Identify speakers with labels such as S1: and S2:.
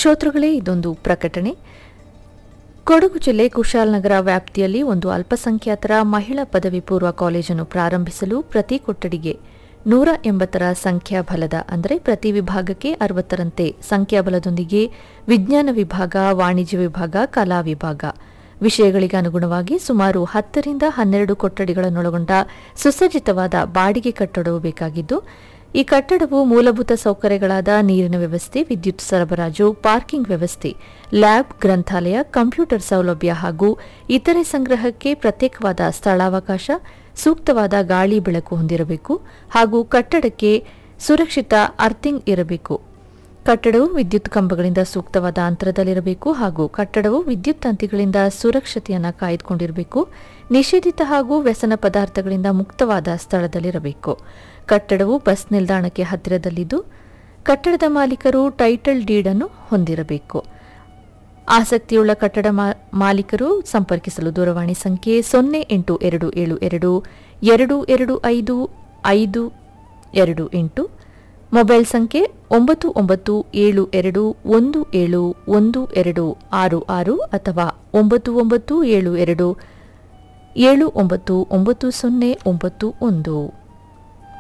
S1: ಶ್ರೋತೃಗಳೇ ಇದೊಂದು ಪ್ರಕಟಣೆ ಕೊಡಗು ಜಿಲ್ಲೆ ಕುಶಾಲನಗರ ವ್ಯಾಪ್ತಿಯಲ್ಲಿ ಒಂದು ಅಲ್ಪಸಂಖ್ಯಾತರ ಮಹಿಳಾ ಪದವಿ ಪೂರ್ವ ಕಾಲೇಜನ್ನು ಪ್ರಾರಂಭಿಸಲು ಪ್ರತಿ ಕೊಠಡಿಗೆ ನೂರ ಎಂಬತ್ತರ ಸಂಖ್ಯಾಬಲದ ಅಂದರೆ ಪ್ರತಿ ವಿಭಾಗಕ್ಕೆ ಅರವತ್ತರಂತೆ ಸಂಖ್ಯಾಬಲದೊಂದಿಗೆ ವಿಜ್ಞಾನ ವಿಭಾಗ ವಾಣಿಜ್ಯ ವಿಭಾಗ ಕಲಾ ವಿಭಾಗ ವಿಷಯಗಳಿಗೆ ಅನುಗುಣವಾಗಿ ಸುಮಾರು ಹತ್ತರಿಂದ ಹನ್ನೆರಡು ಕೊಠಡಿಗಳನ್ನೊಳಗೊಂಡ ಸುಸಜ್ಜಿತವಾದ ಬಾಡಿಗೆ ಕಟ್ಟಡವು ಬೇಕಾಗಿದ್ದು ಈ ಕಟ್ಟಡವು ಮೂಲಭೂತ ಸೌಕರ್ಯಗಳಾದ ನೀರಿನ ವ್ಯವಸ್ಥೆ ವಿದ್ಯುತ್ ಸರಬರಾಜು ಪಾರ್ಕಿಂಗ್ ವ್ಯವಸ್ಥೆ ಲ್ಯಾಬ್ ಗ್ರಂಥಾಲಯ ಕಂಪ್ಯೂಟರ್ ಸೌಲಭ್ಯ ಹಾಗೂ ಇತರೆ ಸಂಗ್ರಹಕ್ಕೆ ಪ್ರತ್ಯೇಕವಾದ ಸ್ಥಳಾವಕಾಶ ಸೂಕ್ತವಾದ ಗಾಳಿ ಬೆಳಕು ಹೊಂದಿರಬೇಕು ಹಾಗೂ ಕಟ್ಟಡಕ್ಕೆ ಸುರಕ್ಷಿತ ಅರ್ಥಿಂಗ್ ಇರಬೇಕು ಕಟ್ಟಡವು ವಿದ್ಯುತ್ ಕಂಬಗಳಿಂದ ಸೂಕ್ತವಾದ ಅಂತರದಲ್ಲಿರಬೇಕು ಹಾಗೂ ಕಟ್ಟಡವು ವಿದ್ಯುತ್ ತಂತಿಗಳಿಂದ ಸುರಕ್ಷತೆಯನ್ನು ಕಾಯ್ದುಕೊಂಡಿರಬೇಕು ನಿಷೇಧಿತ ಹಾಗೂ ವ್ಯಸನ ಪದಾರ್ಥಗಳಿಂದ ಮುಕ್ತವಾದ ಸ್ಥಳದಲ್ಲಿರಬೇಕು ಕಟ್ಟಡವು ಬಸ್ ನಿಲ್ದಾಣಕ್ಕೆ ಹತ್ತಿರದಲ್ಲಿದ್ದು ಕಟ್ಟಡದ ಮಾಲೀಕರು ಟೈಟಲ್ ಡೀಡ್ ಅನ್ನು ಹೊಂದಿರಬೇಕು ಆಸಕ್ತಿಯುಳ್ಳ ಕಟ್ಟಡ ಮಾ- ಮಾಲೀಕರು ಸಂಪರ್ಕಿಸಲು ದೂರವಾಣಿ ಸಂಖ್ಯೆ ಸೊನ್ನೆ ಎಂಟು ಎರಡು ಏಳು ಎರಡು ಎರಡು ಎರಡು ಐದು ಐದು ಎರಡು ಎಂಟು ಮೊಬೈಲ್ ಸಂಖ್ಯೆ ಒಂಬತ್ತು ಒಂಬತ್ತು ಏಳು ಎರಡು ಒಂದು ಏಳು ಒಂದು ಎರಡು ಆರು ಆರು ಅಥವಾ ಒಂಬತ್ತು ಒಂಬತ್ತು ಏಳು ಎರಡು ಏಳು ಒಂಬತ್ತು ಒಂಬತ್ತು ಸೊನ್ನೆ ಒಂಬತ್ತು ಒಂದು